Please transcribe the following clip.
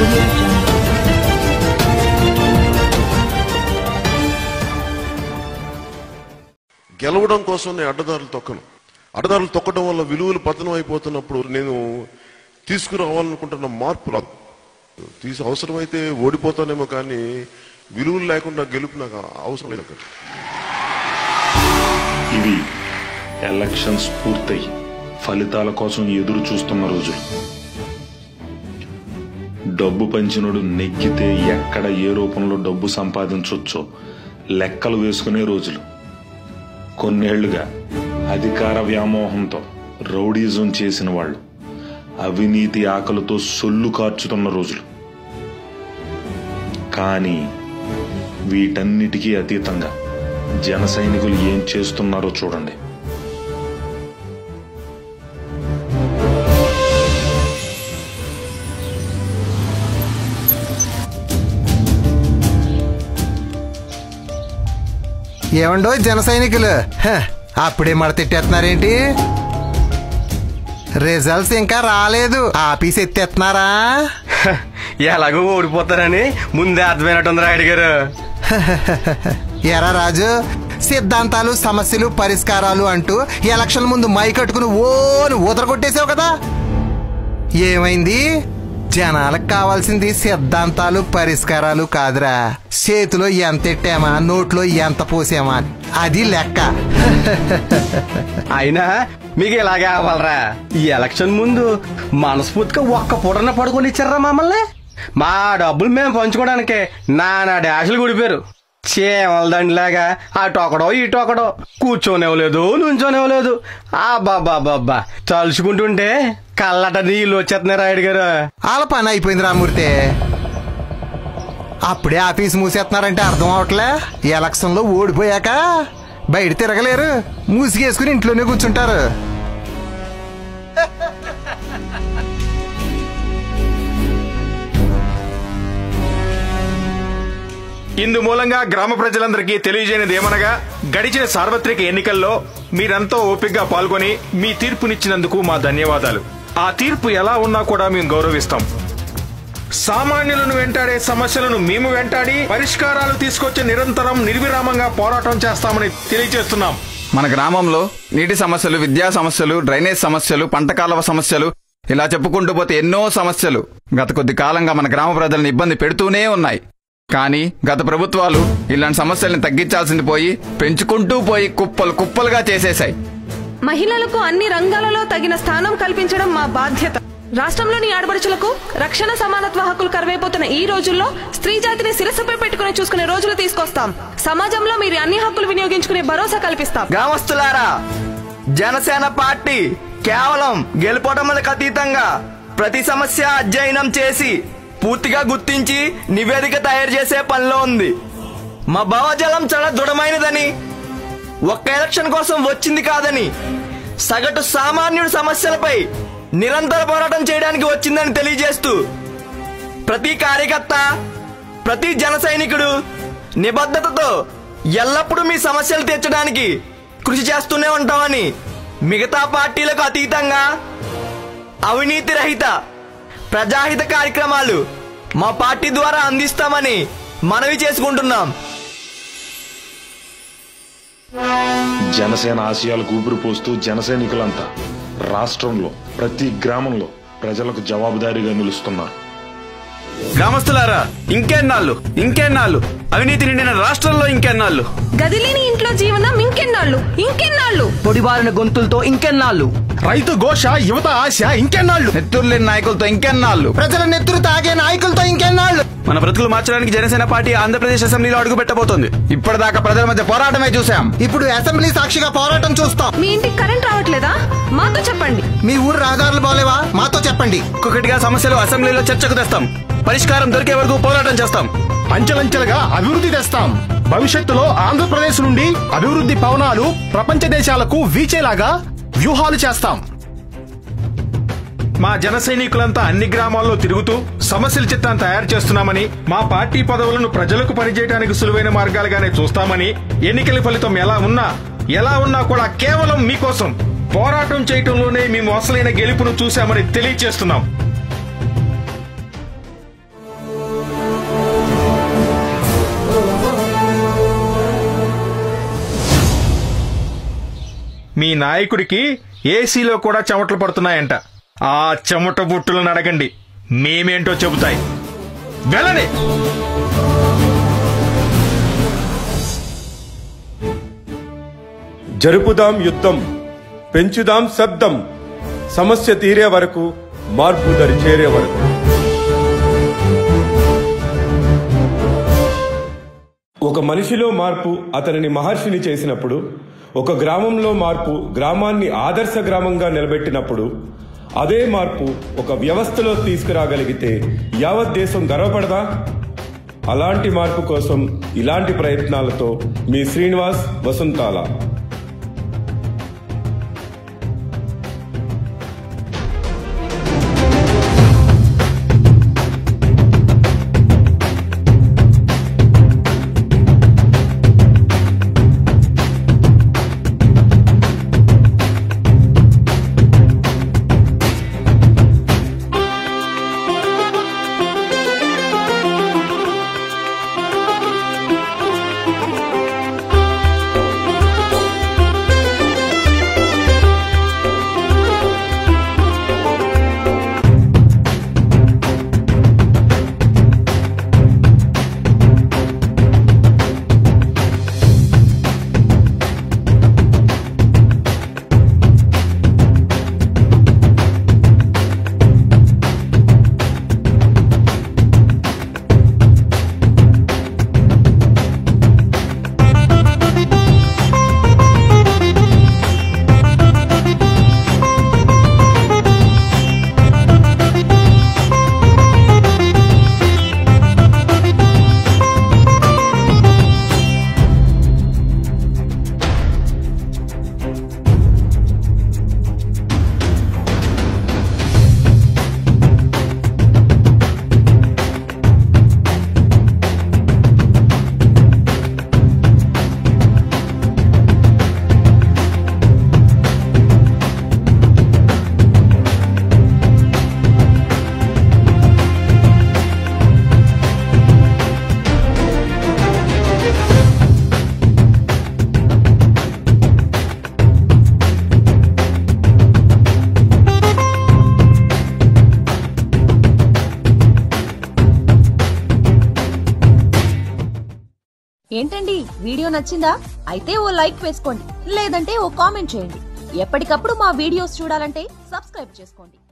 audio jungle. గెలవడం కోసం నేను అడ్డదారులు తొక్కను అడ్డదారులు తొక్కడం వల్ల విలువలు పతనం అయిపోతున్నప్పుడు నేను తీసుకురావాలనుకుంటున్న మార్పు రాదు తీసి అవసరమైతే ఓడిపోతానేమో కానీ విలువలు లేకుండా గెలుపు నాకు అవసరం లేదు అక్కడ ఇవి ఎలక్షన్స్ పూర్తయి ఫలితాల కోసం ఎదురు చూస్తున్న రోజులు డబ్బు పంచినోడు నెగ్గితే ఎక్కడ ఏ రూపంలో డబ్బు సంపాదించొచ్చో లెక్కలు వేసుకునే రోజులు కొన్నేళ్లుగా అధికార వ్యామోహంతో రౌడీజం చేసిన వాళ్ళు అవినీతి ఆకలితో సొల్లు కార్చుతున్న రోజులు కానీ వీటన్నిటికీ అతీతంగా జన సైనికులు ఏం చేస్తున్నారో చూడండి ఏమండో జన సైనికులు హ, అప్పుడే మడతెట్టేస్తున్నారేంటి రిజల్ట్స్ ఇంకా రాలేదు ఆఫీస్ ఎత్తేస్తున్నారా ఎలాగో ఓడిపోతారని ముందే అర్థమైనట్టుంది రాయుడు గారు ఎరా రాజు సిద్ధాంతాలు సమస్యలు పరిష్కారాలు అంటూ ఎలక్షన్ ముందు మై కట్టుకుని ఓని ఊదర కొట్టేసావు కదా ఏమైంది జనాలకు కావాల్సింది సిద్ధాంతాలు పరిష్కారాలు కాదురా చేతిలో ఎంత ఎట్టామా నోట్లో ఎంత పోసామా అది లెక్క అయినా మీకు ఇలాగే అవ్వాలరా ఈ ఎలక్షన్ ముందు మనస్ఫూర్తిగా ఒక్క పూటన పడుకొని ఇచ్చారా మమ్మల్ని మా డబ్బులు మేము పంచుకోవడానికి నానా డాషులు గుడిపారు చీమల దండిలాగా అటొకడో ఇటొకడో కూర్చోనివ్వలేదు నుంచోనివ్వలేదు ఆ బాబా బాబా తలుచుకుంటుంటే కళ్ళట నీళ్ళు వచ్చేస్తున్నాయి రాయుడు గారు వాళ్ళ పని అయిపోయింది రామూర్తి అప్పుడే ఆఫీస్ మూసేస్తున్నారంటే అర్థం అవట్లే ఎలక్షన్ లో ఓడిపోయాక బయట తిరగలేరు మూసిగేసుకుని ఇంట్లోనే కూర్చుంటారు ఇందు మూలంగా గ్రామ ప్రజలందరికీ తెలియజేయనిది ఏమనగా గడిచిన సార్వత్రిక ఎన్నికల్లో మీరంతా ఓపికగా పాల్గొని మీ తీర్పునిచ్చినందుకు మా ధన్యవాదాలు ఆ తీర్పు ఎలా ఉన్నా కూడా మేము గౌరవిస్తాం సామాన్యులను వెంటాడే సమస్యలను మేము వెంటాడి పరిష్కారాలు తీసుకొచ్చే నిరంతరం నిర్విరామంగా పోరాటం చేస్తామని తెలియజేస్తున్నాం మన గ్రామంలో నీటి సమస్యలు విద్యా సమస్యలు డ్రైనేజ్ సమస్యలు పంట కాలువ సమస్యలు ఇలా చెప్పుకుంటూ పోతే ఎన్నో సమస్యలు గత కొద్ది కాలంగా మన గ్రామ ప్రజలను ఇబ్బంది పెడుతూనే ఉన్నాయి కానీ గత ప్రభుత్వాలు ఇలాంటి సమస్యల్ని తగ్గించాల్సింది పోయి పెంచుకుంటూ పోయి కుప్పలు కుప్పలుగా చేసేశాయి మహిళలకు అన్ని రంగాలలో తగిన స్థానం కల్పించడం మా బాధ్యత రాష్ట్రంలోని ఆడపడుచులకు రక్షణ సమానత్వ హక్కులు కరువైపోతున్న ఈ రోజుల్లో స్త్రీ జాతిని శిరస్సుపై పెట్టుకుని చూసుకునే రోజులు తీసుకొస్తాం సమాజంలో మీరు అన్ని హక్కులు వినియోగించుకునే భరోసా కల్పిస్తాం గ్రామస్తులారా జనసేన పార్టీ కేవలం గెలుపోవటములకు అతీతంగా ప్రతి సమస్య అధ్యయనం చేసి పూర్తిగా గుర్తించి నివేదిక తయారు చేసే పనిలో ఉంది మా భావజలం చాలా దృఢమైనదని ఒక్క ఎలక్షన్ కోసం వచ్చింది కాదని సగటు సామాన్యుడి సమస్యలపై నిరంతర పోరాటం చేయడానికి వచ్చిందని తెలియజేస్తూ ప్రతి కార్యకర్త ప్రతి జన సైనికుడు నిబద్ధతతో ఎల్లప్పుడూ మీ సమస్యలు తీర్చడానికి కృషి చేస్తూనే ఉంటామని మిగతా పార్టీలకు అతీతంగా అవినీతి రహిత ప్రజాహిత కార్యక్రమాలు మా పార్టీ ద్వారా అందిస్తామని మనవి చేసుకుంటున్నాం జనసేన ఆశయాలకు ఊపిరి పోస్తూ జనసైనికులంతా రాష్ట్రంలో ప్రతి గ్రామంలో ప్రజలకు జవాబుదారీగా నిలుస్తున్నారు గ్రామస్తులారా ఇంకెన్నాళ్ళు ఇంకెన్నాళ్ళు అవినీతి నిండిన రాష్ట్రంలో ఇంకెన్నాళ్ళు గదిలేని ఇంట్లో జీవనం ఇంకెన్నాళ్ళు ఇంకెన్నాళ్ళు పొడిబారిన గొంతులతో ఇంకెన్నాళ్ళు రైతు ఘోష యువత ఆశ ఇంకెన్నాళ్ళు నెత్తుర్లేని నాయకులతో ఇంకెన్నాళ్ళు ప్రజల నెత్తురు తాగే నాయకులతో ఇంకెన్నాళ్ళు మన బ్రతుకులు మార్చడానికి జనసేన పార్టీ ఆంధ్రప్రదేశ్ అసెంబ్లీలో అడుగు పెట్టబోతోంది ఇప్పటిదాకా ప్రజల మధ్య పోరాటమే చూశాం ఇప్పుడు అసెంబ్లీ సాక్షిగా పోరాటం చూస్తాం మీ ఇంటికి కరెంట్ రావట్లేదా మాతో చెప్పండి మీ ఊరు రహదారులు బాలేవా మాతో చెప్పండి ఒక్కొక్కటిగా సమస్యలు అసెంబ్లీలో చర్చకు తెస్తాం పరిష్కారం దొరికే వరకు పోరాటం చేస్తాం అంచెలంచెలుగా అభివృద్ధి తెస్తాం భవిష్యత్తులో ఆంధ్రప్రదేశ్ నుండి అభివృద్ధి పవనాలు ప్రపంచ దేశాలకు వీచేలాగా వ్యూహాలు చేస్తాం మా జన సైనికులంతా అన్ని గ్రామాల్లో తిరుగుతూ సమస్యల చిత్తాన్ని తయారు చేస్తున్నామని మా పార్టీ పదవులను ప్రజలకు పనిచేయడానికి సులువైన మార్గాలుగానే చూస్తామని ఎన్నికల ఫలితం ఎలా ఉన్నా ఎలా ఉన్నా కూడా కేవలం మీకోసం పోరాటం చేయటంలోనే మేము అసలైన గెలుపును చూశామని తెలియజేస్తున్నాం మీ నాయకుడికి ఏసీలో కూడా చెమటలు పడుతున్నాయంట ఆ చెమట బుట్టులను అడగండి మేమేంటో చెబుతాయి వెళ్ళండి జరుపుదాం యుద్ధం పెంచుదాం శబ్దం సమస్య తీరే వరకు మార్పు దరి చేరే వరకు ఒక మనిషిలో మార్పు అతనిని మహర్షిని చేసినప్పుడు ఒక గ్రామంలో మార్పు గ్రామాన్ని ఆదర్శ గ్రామంగా నిలబెట్టినప్పుడు అదే మార్పు ఒక వ్యవస్థలో తీసుకురాగలిగితే యావత్ దేశం గర్వపడదా అలాంటి మార్పు కోసం ఇలాంటి ప్రయత్నాలతో మీ శ్రీనివాస్ వసుంతాల ఏంటండి వీడియో నచ్చిందా అయితే ఓ లైక్ వేసుకోండి లేదంటే ఓ కామెంట్ చేయండి ఎప్పటికప్పుడు మా వీడియోస్ చూడాలంటే సబ్స్క్రైబ్ చేసుకోండి